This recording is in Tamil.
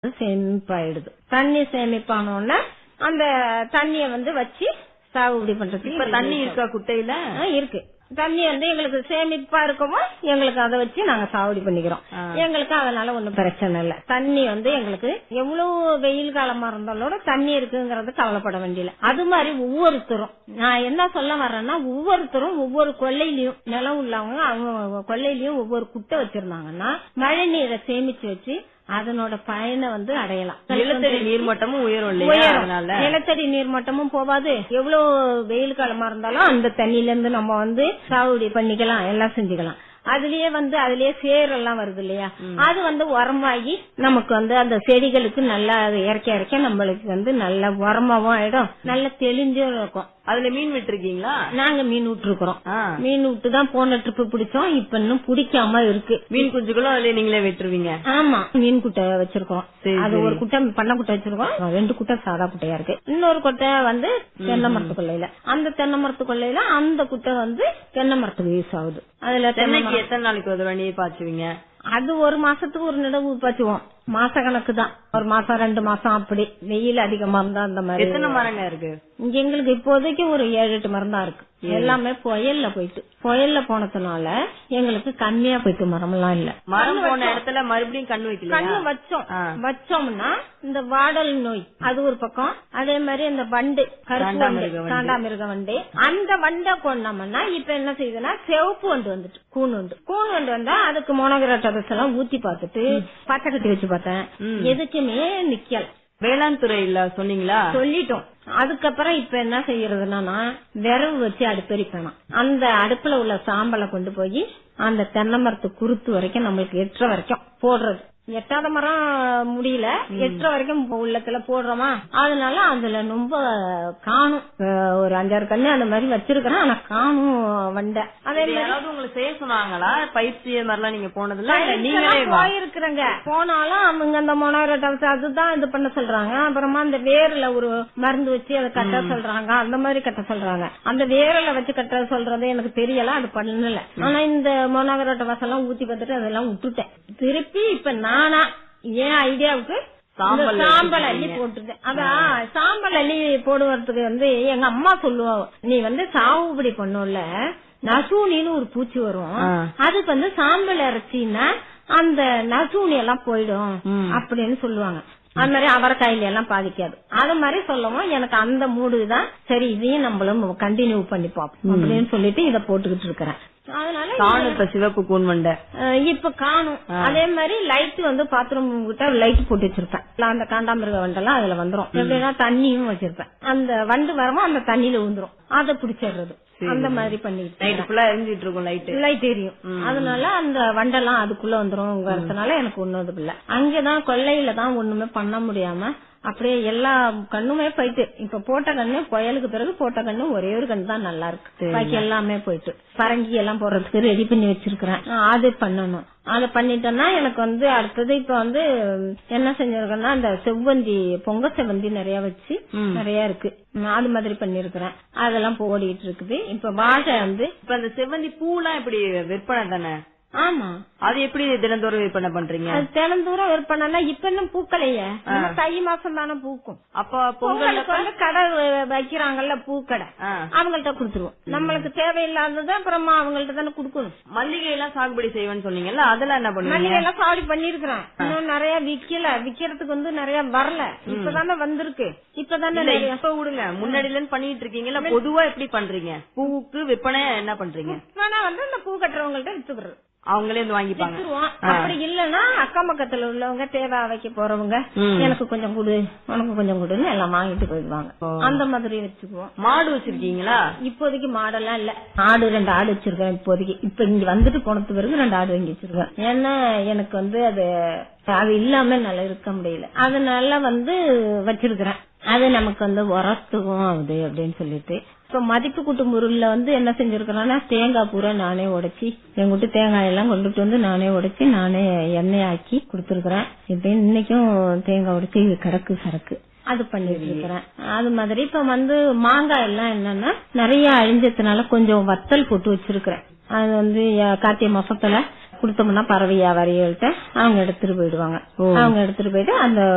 சேமிப்பாயிடுது தண்ணி சேமிப்பானோன்னா அந்த தண்ணிய வந்து வச்சு சாகுபடி பண்றதுக்கு இப்ப தண்ணி இருக்கா குட்டையில ஆ, இருக்கு தண்ணி வந்து எங்களுக்கு சேமிப்பா இருக்கமோ எங்களுக்கு அதை வச்சு நாங்க சாகுபடி பண்ணிக்கிறோம் ஆ. எங்களுக்கு அதனால ஒண்ணும் பிரச்சனை இல்ல தண்ணி வந்து எங்களுக்கு எவ்வளவு வெயில் காலமா இருந்தாலும் தண்ணி இருக்குங்கிறது கவலைப்பட வேண்டியல அது மாதிரி ஒவ்வொருத்தரும் நான் என்ன சொல்ல வர்றேன்னா ஒவ்வொருத்தரும் ஒவ்வொரு கொள்ளையிலயும் நிலம் உள்ளவங்க அவங்க கொள்ளையிலயும் ஒவ்வொரு குட்டை வச்சிருந்தாங்கன்னா மழை நீரை சேமிச்சு வச்சு அதனோட பயனை வந்து அடையலாம் நிலத்தடி நீர்மட்டமும் உயரும் இல்லையா உயரும். அதனால நிலத்தடி நீர் மட்டமும் போவாது எவ்வளவு வெயில் காலமா இருந்தாலும் அந்த தண்ணியில இருந்து நம்ம வந்து சாகுபடி பண்ணிக்கலாம் எல்லாம் செஞ்சுக்கலாம் அதுலயே வந்து அதுலயே சேர் எல்லாம் வருது இல்லையா அது வந்து உரமாகி நமக்கு வந்து அந்த செடிகளுக்கு நல்லா அது இறக்க இறக்க நம்மளுக்கு வந்து நல்ல உரமாவும் ஆயிடும் நல்ல தெளிஞ்சும் இருக்கும் அதுல மீன் விட்டுருக்கீங்களா நாங்க மீன் விட்டுருக்குறோம் ஆ. மீன் விட்டு தான் போன ட்ரிப்பு பிடிச்சோம் இப்ப இன்னும் பிடிக்காம இருக்கு மீன் குஞ்சுகளும் அதுல நீங்களே விட்டுருவீங்க ஆமா மீன் குட்டை வச்சிருக்கோம் சரி, அது சரி. ஒரு குட்டை பண்ண குட்டை வச்சிருக்கோம் ரெண்டு குட்டை சாதா குட்டையா இருக்கு இன்னொரு குட்டை வந்து தென்னை மரத்து கொள்ளையில அந்த தென்னை மரத்து கொள்ளையில அந்த குட்டை வந்து தென்னை மரத்துக்கு யூஸ் ஆகுது அதுல தென்னை தென்னைக்கு எத்தனை நாளைக்கு ஒரு தடவை நீர் பாய்ச்சுவீங்க அது ஒரு மாசத்துக்கு ஒரு நடவு பாய்ச்சுவோம் மாச கணக்கு தான் ஒரு மாசம் ரெண்டு மாசம் அப்படி வெயில் அதிகமா இருந்தா அந்த மாதிரி எத்தனை மரங்க இருக்கு இங்க எங்களுக்கு இப்போதைக்கு ஒரு ஏழு எட்டு மரம் தான் இருக்கு எல்லாமே புயல்ல போயிட்டு புயல்ல போனதுனால எங்களுக்கு கம்மியா போயிட்டு மரம் எல்லாம் இல்ல மரம் போன இடத்துல மறுபடியும் கண்ணு கண்ணு வைக்கலையா வச்சோம் ஆ. வச்சோம்னா இந்த வாடல் நோய் அது ஒரு பக்கம் அதே மாதிரி இந்த வண்டு கருப்பு வண்டு காண்டாமிருக வண்டு. காண்டாமிருக வண்டு அந்த வண்டை கொண்டோம்னா இப்ப என்ன செய்யுதுன்னா சிவப்பு வண்டு வந்துட்டு கூன் வண்டு கூன் வண்டு வந்தா அதுக்கு மோனோகிராட்டபஸ் எல்லாம் ஊத்தி பார்த்துட்டு பச்சை கட்டி வச்சு பார்த்தேன் ம். எதுக்குமே நிக்கல வேளாண் துறையில சொன்னீங்களா சொல்லிட்டோம் அதுக்கப்புறம் இப்ப என்ன செய்யறதுன்னா விரவு வச்சு அடுப்பெரிக்கணும் அந்த அடுப்புல உள்ள சாம்பலை கொண்டு போய் அந்த தென்னை மரத்து குருத்து வரைக்கும் நம்மளுக்கு எட்டுற வரைக்கும் போடுறது எட்டாத மரம் முடியல எட்டுற வரைக்கும் உள்ளத்துல போடுறோமா அதனால அதுல ரொம்ப காணும் அஹ் ஒரு அஞ்சாறு கண்ணு அந்த மாதிரி வச்சிருக்கிறேன் ஆனா காணும் வண்டை அதே இது மாதிரி யாராவது உங்களுக்கு செய்ய சொன்னாங்களா பயிற்சி அது மாதிரிலாம் நீங்க போனதுல இல்ல நீங்களே பயிற்சியெல்லாம் வா போயிருக்கிறேங்க போனாலும் அவங்க அந்த மொனோரட்டம்ஸ் அதுதான் இது பண்ண சொல்றாங்க அப்புறமா அந்த வேர்ல ஒரு மருந்து வச்சு அதை கட்ட சொல்றாங்க அந்த மாதிரி கட்ட சொல்றாங்க அந்த வேர்ல வச்சு கட்ட சொல்றது எனக்கு தெரியல அது பண்ணல ஆனா இந்த மொனோகரோட்ட வசெல்லாம் ஊத்தி பார்த்துட்டு அதெல்லாம் விட்டுட்டேன் திருப்பி இப்ப நானா ஏன் ஐடியாவுக்கு இந்த சாம்பல் சாம்பல் அள்ளி அள்ளி போட்டுட்டேன் அதான் சாம்பல் அள்ளி போடுவதுக்கு வந்து எங்க அம்மா சொல்லுவாங்க நீ வந்து சாகுபடி பண்ணும்ல நசூனின்னு ஒரு பூச்சி வரும் ஆ. அதுக்கு வந்து சாம்பல் அரைச்சின்னா அந்த நசூனி எல்லாம் போயிடும் ம். அப்படின்னு சொல்லுவாங்க அது மாதிரி அவரைக்காயில எல்லாம் பாதிக்காது அது மாதிரி சொல்லவும் எனக்கு அந்த மூடு தான் சரி இதையும் நம்மளும் கண்டினியூ பண்ணி பார்ப்போம் அப்படின்னு சொல்லிட்டு இத போட்டுக்கிட்டு இருக்கிறேன் அதனால காணு இப்ப சிவப்பு கூன் வண்டை அஹ் இப்ப காணும் அதே மாதிரி லைட் வந்து பாத்ரூம் கிட்ட லைட் போட்டு வச்சிருப்பேன் இல்ல அந்த காண்டாமிருக வண்டெல்லாம் அதுல வந்துரும் எப்படின்னா தண்ணியும் வச்சிருப்பேன் அந்த வண்டு வரவும் அந்த தண்ணியில விழுந்துரும் அதை பிடிச்சிடுறது அந்த மாதிரி பண்ணிட்டு நைட் ஃபுல்லா எரிஞ்சிட்டு இருக்கும் லைட் லைட் எரியும் அதனால அந்த வண்டெல்லாம் அதுக்குள்ள வந்துரும்ங்கிறதுனால எனக்கு ஒண்ணும் இது இல்ல அங்கதான் கொள்ளையில தான் ஒண்ணுமே பண்ண முடியாம அப்படியே எல்லா கண்ணுமே போயிட்டு இப்ப போட்ட கண்ணு புயலுக்கு பிறகு போட்ட கண்ணு ஒரே ஒரு கண்ணு தான் நல்லா இருக்கு பாக்கி எல்லாமே போயிட்டு பரங்கி எல்லாம் போடுறதுக்கு ரெடி பண்ணி வச்சிருக்கிறேன் ஆ, அது பண்ணணும் அதை பண்ணிட்டேன்னா எனக்கு வந்து அடுத்தது இப்ப வந்து என்ன செஞ்சிருக்கேன்னா அந்த செவ்வந்தி பொங்க செவ்வந்தி நிறைய வச்சு ம். நிறைய இருக்கு ம், அது மாதிரி பண்ணிருக்கிறேன் அதெல்லாம் இப்போ ஓடிட்டு இருக்குது இப்ப வாழை வந்து இப்ப அந்த செவ்வந்தி பூலாம் எப்படி விற்பனை தானே ஆமா அது எப்படி தினந்தோறும் விற்பனை பண்றீங்க அது தினந்தூரம் விற்பனைனா இப்ப இன்னும் பூக்கலையே இன்னும் தை மாசம் தானே பூக்கும் அப்ப பொங்கல் பொங்கலுக்கு வந்து கடை வ- வைக்கிறாங்கல்ல பூக்கடை ஆ. அவங்கள்ட்ட கொடுத்துருவோம் நம்மளுக்கு தேவையில்லாதது அப்புறமா அவங்கள்ட்ட தானே கொடுக்கணும் மல்லிகை எல்லாம் சாகுபடி செய்வேன்னு சொன்னீங்கல்ல அதெல்லாம் என்ன மல்லிகை பண்ணுவீங்க எல்லாம் சாவடி பண்ணிருக்கிறேன் இன்னும் நிறைய விக்கல விக்கிறதுக்கு வந்து நிறைய வரல இப்பதானே வந்திருக்கு இப்பதானே இல்ல நிறைய இப்ப விடுங்க முன்னாடில இருந்து பண்ணிட்டு இருக்கீங்கல்ல பொதுவா எப்படி பண்றீங்க பூவுக்கு விற்பனை என்ன பண்றீங்க வேணா வந்து இந்த பூ கட்டுறவங்கள்ட்ட வித்துக்கிறது அவங்களே வந்து வாங்கிப்பாங்க வித்துருவோம் அப்படி இல்லன்னா அக்கம் பக்கத்துல உள்ளவங்க தேவை வைக்க போறவங்க ம். எனக்கு கொஞ்சம் கொடு உனக்கு கொஞ்சம் கொடுன்னு எல்லாம் வாங்கிட்டு போயிடுவாங்க ஓ. அந்த மாதிரி வச்சுக்குவோம் மாடு வச்சிருக்கீங்களா இப்போதைக்கு மாடெல்லாம் இல்ல ஆடு ரெண்டு ஆடு வச்சிருக்கேன் இப்போதைக்கு இப்ப இங்க வந்துட்டு போனது பிறகு ரெண்டு ஆடு வாங்கி வச்சிருக்கேன் ஏன்னா எனக்கு வந்து அது அது இல்லாம என்னால இருக்க முடியல அதனால வந்து வச்சிருக்கிறேன் அது நமக்கு வந்து உரத்துக்கும் ஆகுது அப்படின்னு சொல்லிட்டு இப்ப மதிப்பு கூட்டு முருள்ல வந்து என்ன செஞ்சிருக்கிறேன்னா தேங்காய் பூரா நானே உடைச்சி எங்கிட்ட தேங்காய் எல்லாம் கொண்டுட்டு வந்து நானே உடைச்சி நானே எண்ணெய் ஆக்கி கொடுத்துருக்கிறேன் இப்ப இன்னைக்கும் தேங்காய் உடைச்சி கிடக்கு சரக்கு அது பண்ணிட்டு இருக்கிறேன் அது மாதிரி இப்ப வந்து மாங்காய் எல்லாம் என்னன்னா நிறைய அழிஞ்சதுனால கொஞ்சம் வத்தல் போட்டு வச்சிருக்கிறேன் அது வந்து அஹ், கார்த்திகை மாசத்துல கொடுத்தோம்னா பறவை வியாபாரிகள்ட்ட அவங்க எடுத்துட்டு போயிடுவாங்க அவங்க எடுத்துட்டு போயிட்டு அந்த